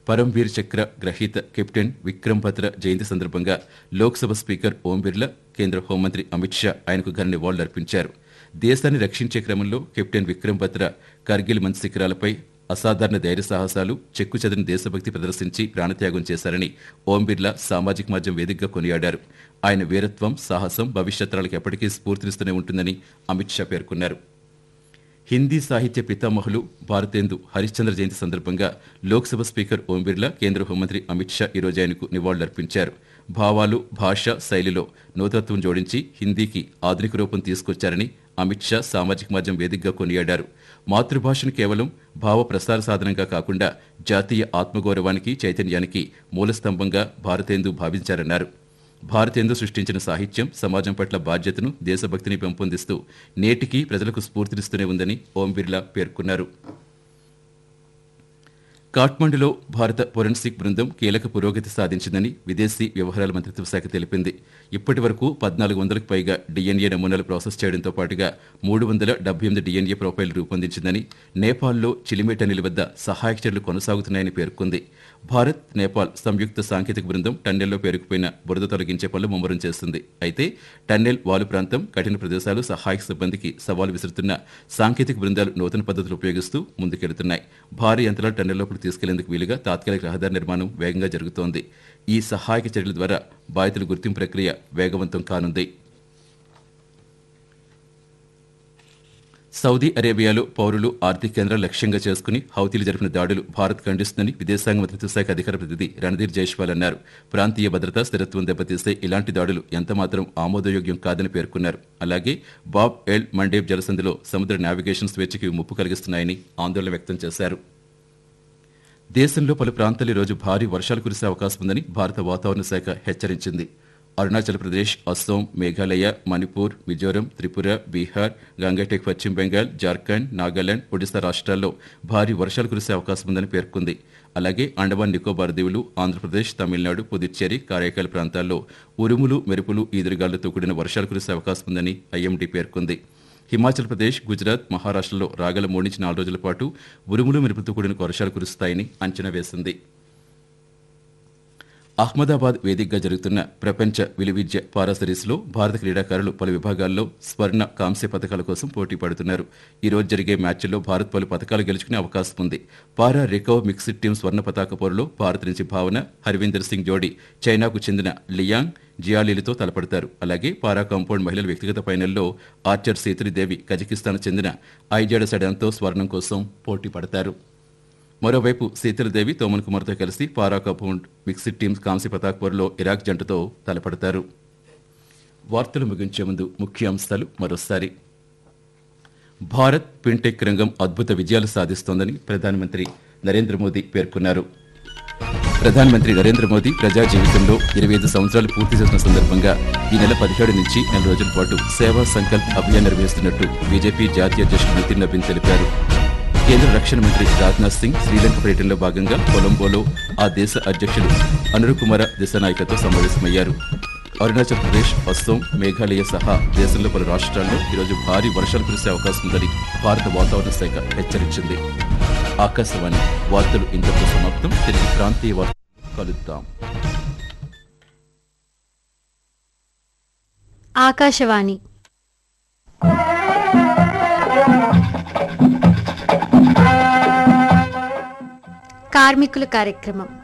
పరంవీర్ చక్ర గ్రహీత కెప్టెన్ విక్రమ్ భద్ర జయంతి సందర్భంగా లోక్సభ స్పీకర్ ఓం బిర్లా కేంద్ర హోంమంత్రి అమిత్ షా ఆయనకు ఘన నివాళులర్పించారు దేశాన్ని రక్షించే క్రమంలో కెప్టెన్ విక్రమ్ భద్ర కార్గిల్ మంచి శిఖరాలపై అసాధారణ ధైర్య సాహసాలు చెక్కు చెదిరిన దేశభక్తి ప్రదర్శించి ప్రాణత్యాగం చేశారని ఓం బిర్లా సామాజిక మాధ్యమం వేదికగా కొనియాడారు ఆయన వీరత్వం సాహసం భవిష్యత్ తరాలకు ఎప్పటికీ స్ఫూర్తినిస్తూనే ఉంటుందని అమిత్ షా పేర్కొన్నారు హిందీ సాహిత్య పితామహులు భారతేందు హరిశ్చంద్ర జయంతి సందర్భంగా లోక్సభ స్పీకర్ ఓం బిర్లా కేంద్ర హోంమంత్రి అమిత్ షా ఈరోజు ఆయనకు నివాళులర్పించారు భావాలు భాష శైలిలో నూతత్వం జోడించి హిందీకి ఆధునిక రూపం తీసుకొచ్చారని అమిత్ షా సామాజిక మాధ్యమం వేదికగా కొనియాడారు మాతృభాషను కేవలం భావ ప్రసార సాధనంగా కాకుండా జాతీయ ఆత్మగౌరవానికి చైతన్యానికి మూలస్తంభంగా భారతేందు భావించారన్నారు భారతేందు సృష్టించిన సాహిత్యం సమాజం పట్ల బాధ్యతను దేశభక్తిని పెంపొందిస్తూ నేటికి ప్రజలకు స్ఫూర్తినిస్తూనే ఉందని ఓం బిర్లా పేర్కొన్నారు కాఠ్మండులో భారత ఫోరెన్సిక్ బృందం కీలక పురోగతి సాధించిందని విదేశీ వ్యవహారాల మంత్రిత్వ శాఖ తెలిపింది ఇప్పటి వరకు పద్నాలుగు వందలకు పైగా డిఎన్ఏ నమూనాలు ప్రాసెస్ చేయడంతో పాటుగా మూడు వందల డెబ్బై ఎనిమిది డిఎన్ఏ ప్రొఫైల్ రూపొందించిందని నేపాల్లో చిలిమేటనిల వద్ద సహాయక చర్యలు కొనసాగుతున్నాయని పేర్కొంది భారత్ నేపాల్ సంయుక్త సాంకేతిక బృందం టన్నెల్లో పేరుకుపోయిన బురద తొలగించే పనులు ముమ్మరం చేస్తుంది అయితే టన్నెల్ వాలు ప్రాంతం కఠిన ప్రదేశాలు సహాయక సిబ్బందికి సవాలు విసురుతున్న సాంకేతిక బృందాలు నూతన పద్ధతులు ఉపయోగిస్తూ ముందుకెడుతున్నాయి భారీ యంత్రాలు టన్నెల్ లోపలికి తీసుకెళ్లేందుకు వీలుగా తాత్కాలిక రహదారి నిర్మాణం వేగంగా జరుగుతోంది ఈ సహాయక చర్యల ద్వారా బాధితుల గుర్తింపు ప్రక్రియ వేగవంతం కానుంది సౌదీ అరేబియాలో పౌరులు ఆర్థిక కేంద్రాలు లక్ష్యంగా చేసుకుని హౌతీలు జరిపిన దాడులు భారత్ ఖండిస్తుందని విదేశాంగ మంత్రిత్వ శాఖ అధికార ప్రతినిధి రణధీర్ జైష్వాల్ అన్నారు ప్రాంతీయ భద్రతా స్థిరత్వం దెబ్బతీస్తే ఇలాంటి దాడులు ఎంతమాత్రం ఆమోదయోగ్యం కాదని పేర్కొన్నారు అలాగే బాబ్ ఎల్ మండేబ్ జలసంధిలో సముద్ర నావిగేషన్ స్వేచ్ఛకి ముప్పు కలిగిస్తున్నాయని ఆందోళన వ్యక్తం చేశారు దేశంలో పలు ప్రాంతాలు ఈరోజు భారీ వర్షాలు కురిసే అవకాశం ఉందని భారత వాతావరణ శాఖ హెచ్చరించింది అరుణాచల్ ప్రదేశ్ అస్సోం మేఘాలయ మణిపూర్ మిజోరం త్రిపుర బీహార్ గంగటెక్ పశ్చిమ బెంగాల్ జార్ఖండ్ నాగాలాండ్ ఒడిశా రాష్ట్రాల్లో భారీ వర్షాలు కురిసే అవకాశం ఉందని పేర్కొంది అలాగే అండమాన్ నికోబార్ దీవులు ఆంధ్రప్రదేశ్ తమిళనాడు పుదుచ్చేరి కారైకాల్ ప్రాంతాల్లో ఉరుములు మెరుపులు ఈదురుగాలులతో కూడిన వర్షాలు కురిసే అవకాశం ఉందని ఐఎండీ పేర్కొంది హిమాచల్ ప్రదేశ్ గుజరాత్ మహారాష్ట్రలో రాగల మూడు నుంచి నాలుగు రోజుల పాటు ఉరుములు మెరుపుతో కూడిన వర్షాలు కురుస్తాయని అంచనా వేసింది అహ్మదాబాద్ వేదికగా జరుగుతున్న ప్రపంచ విలువిద్య పారా సిరీస్లో భారత క్రీడాకారులు పలు విభాగాల్లో స్వర్ణ కాంస్య పథకాల కోసం పోటీ పడుతున్నారు ఈ రోజు జరిగే మ్యాచ్ల్లో భారత్ పలు పథకాలు గెలుచుకునే అవకాశం ఉంది పారా రికవ్ మిక్స్డ్ టీం స్వర్ణ పతాక పోరులో భారత్ నుంచి భావన హర్వీందర్ సింగ్ జోడీ చైనాకు చెందిన లియాంగ్ జియాలీలతో తలపడతారు అలాగే పారా కాంపౌండ్ మహిళల వ్యక్తిగత ఫైనల్లో ఆర్చర్ సేతురిదేవి కజకిస్తాన్ చెందిన ఐజాడ సడాన్తో స్వర్ణం కోసం పోటీ పడతారు మరోవైపు శీతలదేవి తోమన్ కుమార్తో కలిసి పారా కపౌండ్ మిక్స్డ్ టీమ్స్ కాంస్య పతాక్ పోరులో ఇరాక్ జంటతో తలపడతారు వార్తలు ముగించే ముందు ముఖ్యాంశాలు మరోసారి భారత్ ఫిన్టెక్ రంగం అద్భుత విజయాలు సాధిస్తోందని ప్రధానమంత్రి నరేంద్ర మోదీ పేర్కొన్నారు ప్రధానమంత్రి నరేంద్ర మోదీ ప్రజా జీవితంలో ఇరవై ఐదు సంవత్సరాలు పూర్తి చేసిన సందర్భంగా ఈ నెల పదిహేడు నుంచి నెల రోజుల పాటు సేవా సంకల్ప్ అభియాన్ నిర్వహిస్తున్నట్టు బీజేపీ జాతీయ అధ్యక్షుడు నితిన్ నవీన్ తెలిపారు కేంద్ర రక్షణ మంత్రి రాజ్నాథ్ సింగ్ శ్రీలంక పర్యటనలో భాగంగా కొలంబోలో ఆ దేశ అధ్యక్షుడు అనురుకుమార దిశనాయకతో సమావేశమయ్యారు అరుణాచల్ ప్రదేశ్ అస్సోం మేఘాలయ సహా దేశంలో పలు రాష్ట్రాల్లో ఈరోజు భారీ వర్షాలు కురిసే అవకాశం ఉందని భారత వాతావరణ శాఖ హెచ్చరించింది ఆకాశవాణి వార్తలు ఇంతకు సమాప్తం తిరిగి ప్రాంతీయ వార్తలు కలుద్దాం ఆకాశవాణి కార్మికుల కార్యక్రమం